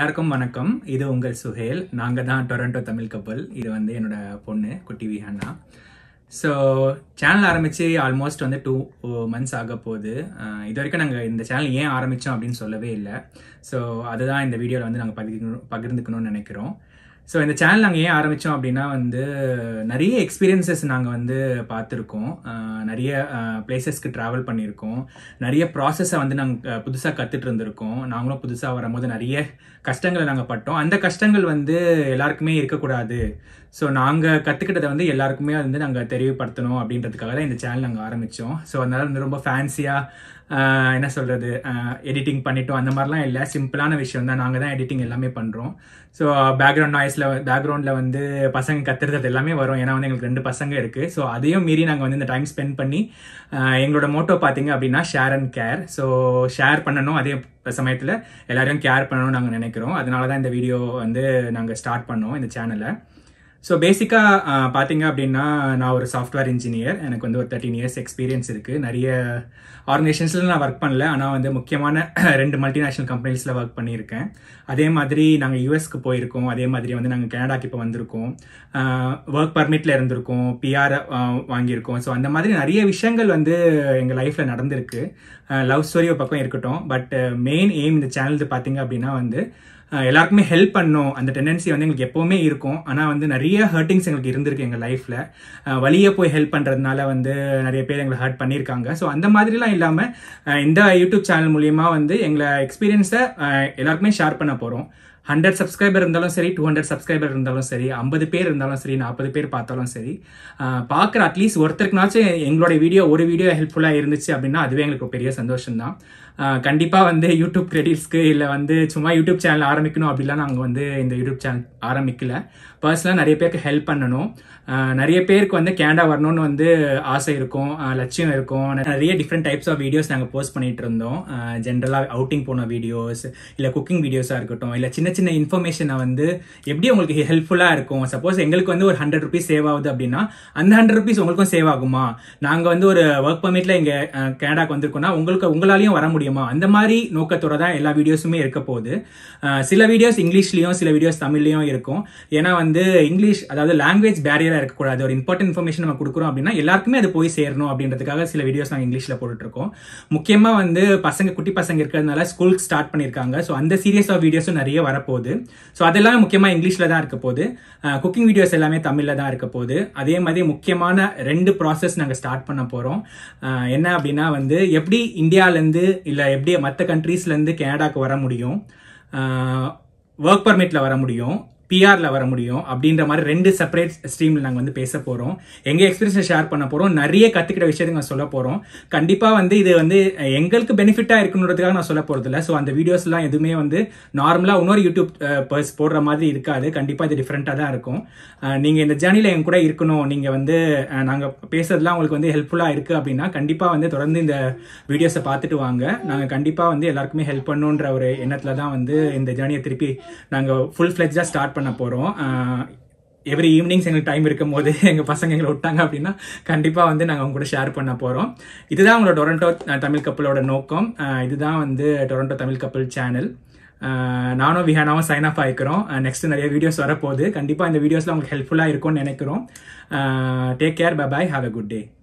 எல்லாருக்கும் வணக்கம் இது உங்கள் சுஹேல் நாங்கள் தான் டொரண்டோ தமிழ் கப்பல் இது வந்து என்னோட பொண்ணு குட்டி விஹானா ஸோ சேனல் ஆரம்பித்து ஆல்மோஸ்ட் வந்து டூ மந்த்ஸ் ஆக போகுது அஹ் இது வரைக்கும் நாங்கள் இந்த சேனல் ஏன் ஆரம்பித்தோம் அப்படின்னு சொல்லவே இல்லை ஸோ அதுதான் இந்த வீடியோவில் வந்து நாங்கள் பகிர்ந்து பகிர்ந்துக்கணும்னு நினைக்கிறோம் ஸோ இந்த சேனல் நாங்கள் ஏன் ஆரம்பித்தோம் அப்படின்னா வந்து நிறைய எக்ஸ்பீரியன்சஸ் நாங்கள் வந்து பார்த்துருக்கோம் அஹ் நிறைய பிளேசஸ்க்கு ட்ராவல் பண்ணியிருக்கோம் நிறைய ப்ராசஸை வந்து நாங்கள் புதுசாக கற்றுட்டு இருந்திருக்கோம் நாங்களும் புதுசாக வரும்போது நிறைய கஷ்டங்களை நாங்கள் பட்டோம் அந்த கஷ்டங்கள் வந்து எல்லாருக்குமே இருக்கக்கூடாது ஸோ நாங்கள் கற்றுக்கிட்டதை வந்து எல்லாருக்குமே வந்து நாங்கள் தெரியப்படுத்தணும் அப்படின்றதுக்காக தான் இந்த சேனல் நாங்கள் ஆரம்பித்தோம் ஸோ அதனால வந்து ரொம்ப ஃபேன்சியாக என்ன சொல்கிறது எடிட்டிங் பண்ணிட்டோம் அந்த மாதிரிலாம் இல்லை சிம்பிளான விஷயம் தான் நாங்கள் தான் எடிட்டிங் எல்லாமே பண்ணுறோம் ஸோ பேக்ரவுண்ட் நாய்ஸில் பேக்ரவுண்டில் வந்து பசங்க கத்துறது எல்லாமே வரும் ஏன்னா வந்து எங்களுக்கு ரெண்டு பசங்க இருக்குது ஸோ அதையும் மீறி நாங்கள் வந்து இந்த டைம் ஸ்பெண்ட் பண்ணி ஆஹ் எங்களோட மோட்டோ பார்த்தீங்க அப்படின்னா share and care so share பண்ணணும் அதே சமயத்தில் எல்லாரையும் கேர் பண்ணணும்னு நாங்கள் நினைக்கிறோம் அதனால தான் இந்த வீடியோ வந்து நாங்கள் ஸ்டார்ட் பண்ணோம் இந்த சேனலை ஸோ பேசிக்காக பார்த்தீங்க அப்படின்னா நான் ஒரு சாஃப்ட்வேர் இன்ஜினியர் எனக்கு வந்து ஒரு தேர்ட்டின் இயர்ஸ் எக்ஸ்பீரியன்ஸ் இருக்குது நிறைய ஆர்கனைசேஷனில் நான் ஒர்க் பண்ணல ஆனால் வந்து முக்கியமான ரெண்டு மல்டிநேஷ்னல் கம்பெனிஸில் ஒர்க் பண்ணியிருக்கேன் அதே மாதிரி நாங்கள் யூஎஸ்க்கு போயிருக்கோம் அதே மாதிரி வந்து நாங்கள் கனடாக்கு இப்போ வந்திருக்கோம் ஒர்க் பர்மிட்டில் இருந்திருக்கோம் பிஆர் வாங்கியிருக்கோம் ஸோ அந்த மாதிரி நிறைய விஷயங்கள் வந்து எங்கள் லைஃப்பில் நடந்திருக்கு லவ் ஸ்டோரி ஒரு பக்கம் இருக்கட்டும் பட் மெயின் எய்ம் இந்த சேனல் பார்த்தீங்க அப்படின்னா வந்து அஹ் எல்லாருக்குமே ஹெல்ப் பண்ணும் அந்த டெண்டன்சி வந்து எங்களுக்கு எப்போவுமே இருக்கும் ஆனால் வந்து நிறைய ஹர்ட்டிங்ஸ் எங்களுக்கு இருந்திருக்கு எங்கள் லைஃப்பில் வழியே போய் ஹெல்ப் பண்ணுறதுனால வந்து நிறைய பேர் எங்களை ஹர்ட் பண்ணியிருக்காங்க ஸோ அந்த மாதிரிலாம் இல்லாமல் இந்த யூடியூப் சேனல் மூலியமா வந்து எங்களை எக்ஸ்பீரியன்ஸை எல்லாருக்குமே ஷேர் பண்ண போகிறோம் ஹண்ட்ரட் சப்ஸ்கிரைபர் இருந்தாலும் சரி டூ ஹண்ட்ரட் சப்ஸ்கிரைபர் இருந்தாலும் சரி ஐம்பது பேர் இருந்தாலும் சரி நாற்பது பேர் பார்த்தாலும் சரி பார்க்குற அட்லீஸ்ட் ஒருத்தருக்குனாச்சும் எங்களோட வீடியோ ஒரு வீடியோ ஹெல்ப்ஃபுல்லாக இருந்துச்சு அப்படின்னா அதுவே எங்களுக்கு ஒரு பெரிய சந்தோஷம் தான் கண்டிப்பாக வந்து யூடியூப் கிரெடிட்ஸ்க்கு இல்லை வந்து சும்மா யூடியூப் சேனல் ஆரம்பிக்கணும் அப்படிலாம் நாங்கள் வந்து இந்த யூடியூப் சேனல் ஆரம்பிக்கல பர்சனலாக நிறைய பேருக்கு ஹெல்ப் பண்ணணும் நிறைய பேருக்கு வந்து கேனடா வரணும்னு வந்து ஆசை இருக்கும் லட்சியம் இருக்கும் நிறைய டிஃப்ரெண்ட் டைப்ஸ் ஆஃப் வீடியோஸ் நாங்கள் போஸ்ட் பண்ணிட்டு இருந்தோம் ஜென்ரலாக அவுட்டிங் போன வீடியோஸ் இல்லை குக்கிங் வீடியோஸாக இருக்கட்டும் இல்லை சின்ன சின்ன இன்ஃபர்மேஷனை வந்து எப்படி உங்களுக்கு ஹெல்ப்ஃபுல்லாக இருக்கும் சப்போஸ் எங்களுக்கு வந்து ஒரு ஹண்ட்ரட் ருபீஸ் சேவ் ஆகுது அப்படின்னா அந்த ஹண்ட்ரட் ருபீஸ் உங்களுக்கும் சேவ் ஆகுமா நாங்கள் வந்து ஒரு ஒர்க் பர்மிட்ல இங்கே கனடாக்கு வந்திருக்கோம்னா உங்களுக்கு உங்களாலையும் வர முடியுமா அந்த மாதிரி நோக்கத்தோட தான் எல்லா வீடியோஸுமே இருக்க போகுது சில வீடியோஸ் இங்கிலீஷ்லையும் சில வீடியோஸ் தமிழ்லையும் இருக்கும் ஏன்னா வந்து இங்கிலீஷ் அதாவது லாங்குவேஜ் பேரியராக இருக்கக்கூடாது ஒரு இம்பார்ட்டன்ட் இன்ஃபர்மேஷன் நம்ம கொடுக்குறோம் அப்படின்னா எல்லாருக்குமே அது போய் சேரணும் அப்படின்றதுக்காக சில வீடியோஸ் நாங்கள் இங்கிலீஷில் போட்டுட்ருக்கோம் முக்கியமாக வந்து பசங்க குட்டி பசங்க இருக்கிறதுனால ஸ்கூலுக்கு ஸ்டார்ட் பண்ணியிருக்காங்க ஸோ அந்த சீரியஸ் ஆஃப் வீடியோஸும் நிறைய வரப்போகுது ஸோ அதெல்லாமே முக்கியமாக இங்கிலீஷில் தான் இருக்க போகுது குக்கிங் வீடியோஸ் எல்லாமே தமிழில் தான் இருக்க போகுது அதே மாதிரி முக்கியமான ரெண்டு ப்ராசஸ் நாங்கள் ஸ்டார்ட் பண்ண போகிறோம் என்ன அப்படின்னா வந்து எப்படி இந்தியாவிலேருந்து இல்லை எப்படி மற்ற கண்ட்ரீஸ்லேருந்து கனடாக்கு வர முடியும் ஒர்க் பர்மிட்டில் வர முடியும் பிஆர்ல வர முடியும் அப்படின்ற மாதிரி ரெண்டு செப்பரேட் ஸ்ட்ரீம்ல நாங்கள் வந்து பேச போகிறோம் எங்கள் எக்ஸ்பீரியன்ஸை ஷேர் பண்ண போகிறோம் நிறைய கற்றுக்கிட்ட விஷயத்தை நான் சொல்ல போகிறோம் கண்டிப்பாக வந்து இது வந்து எங்களுக்கு பெனிஃபிட்டாக இருக்கணுன்றதுக்காக நான் சொல்ல போகிறது இல்லை ஸோ அந்த வீடியோஸ்லாம் எதுவுமே வந்து நார்மலாக இன்னொரு யூடியூப் பர்ஸ் போடுற மாதிரி இருக்காது கண்டிப்பாக இது டிஃப்ரெண்ட்டாக தான் இருக்கும் நீங்கள் இந்த ஜேர்னியில் எங்க கூட இருக்கணும் நீங்கள் வந்து நாங்கள் பேசுறதுலாம் உங்களுக்கு வந்து ஹெல்ப்ஃபுல்லாக இருக்குது அப்படின்னா கண்டிப்பாக வந்து தொடர்ந்து இந்த வீடியோஸை பார்த்துட்டு வாங்க நாங்கள் கண்டிப்பாக வந்து எல்லாருக்குமே ஹெல்ப் பண்ணுன்ற ஒரு எண்ணத்தில் தான் வந்து இந்த ஜேர்னியை திருப்பி நாங்கள் ஃபுல் ஃப்ளெஜ்ஜாக ஸ்டார்ட் பண்ண போகிறோம் எவ்ரி ஈவினிங்ஸ் எங்களுக்கு டைம் இருக்கும் போது எங்கள் பசங்க எங்களை விட்டாங்க அப்படின்னா கண்டிப்பாக வந்து நாங்கள் அவங்க கூட ஷேர் பண்ண போகிறோம் இதுதான் உங்களோட டொரண்டோ தமிழ் கப்பலோட நோக்கம் இதுதான் வந்து டொரண்டோ தமிழ் கப்பல் சேனல் நானும் விஹானாவும் சைன் ஆஃப் ஆகிக்கிறோம் நெக்ஸ்ட் நிறைய வீடியோஸ் வரப்போகுது கண்டிப்பாக இந்த வீடியோஸில் உங்களுக்கு ஹெல்ப்ஃபுல்லாக இருக்கும்னு நினைக்கிறோம் take care bye bye have a good day